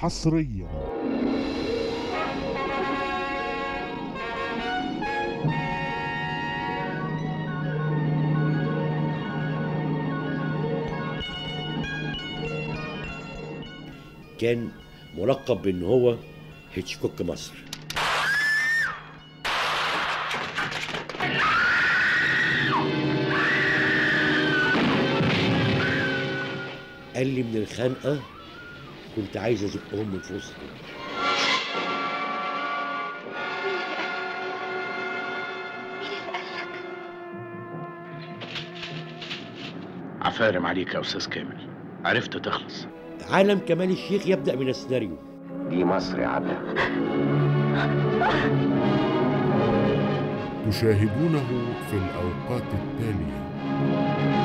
حصريا كان ملقب بان هو هيتشكوك مصر قال لي من الخنقه كنت عايز ازقهم من في وسط عفارم عليك يا استاذ كامل عرفت تخلص عالم كمال الشيخ يبدا من السيناريو دي مصر يا عبد تشاهدونه في الأوقات التالية